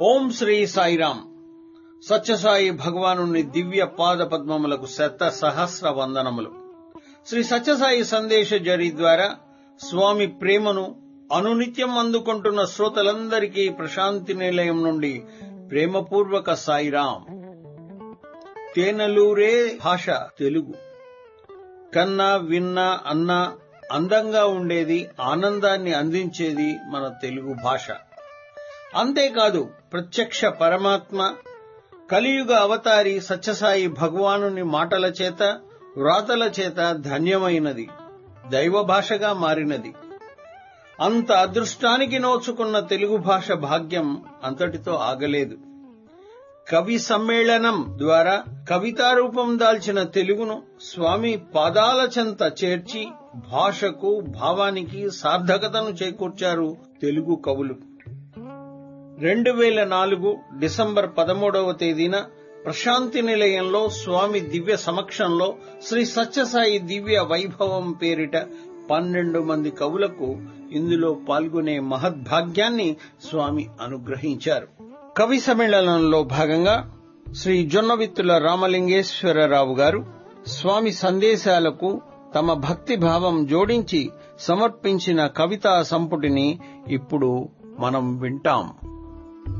ఓం శ్రీ సాయిరామ్ సత్యసాయి భగవాను దివ్య పాద పద్మములకు శత సహస్ర వందనములు శ్రీ సత్యసాయి సందేశ జరి ద్వారా స్వామి ప్రేమను అనునిత్యం అందుకుంటున్న శ్రోతలందరికీ ప్రశాంతి నిలయం నుండి ప్రేమపూర్వక సాయిరాం తేనలూరే భాష తెలుగు కన్నా విన్నా అన్నా అందంగా ఉండేది ఆనందాన్ని అందించేది మన తెలుగు భాష అంతేకాదు ప్రత్యక్ష పరమాత్మ కలియుగ అవతారి సత్యసాయి భగవానుని మాటల చేత వ్రాతల చేత ధన్యమైనది దైవ భాషగా మారినది అంత అదృష్టానికి నోచుకున్న తెలుగు భాష భాగ్యం అంతటితో ఆగలేదు కవి సమ్మేళనం ద్వారా కవితారూపం దాల్చిన తెలుగును స్వామి పాదాల చెంత చేర్చి భాషకు భావానికి సార్థకతను చేకూర్చారు తెలుగు కవులు రెండు వేల నాలుగు డిసెంబర్ పదమూడవ తేదీన ప్రశాంతి నిలయంలో స్వామి దివ్య సమక్షంలో శ్రీ సత్యసాయి దివ్య వైభవం పేరిట పన్నెండు మంది కవులకు ఇందులో పాల్గొనే మహద్భాగ్యాన్ని స్వామి అనుగ్రహించారు కవి సమ్మేళనంలో భాగంగా శ్రీ జొన్నవిత్తుల రామలింగేశ్వరరావు గారు స్వామి సందేశాలకు తమ భక్తి భావం జోడించి సమర్పించిన కవితా సంపుటిని ఇప్పుడు మనం వింటాం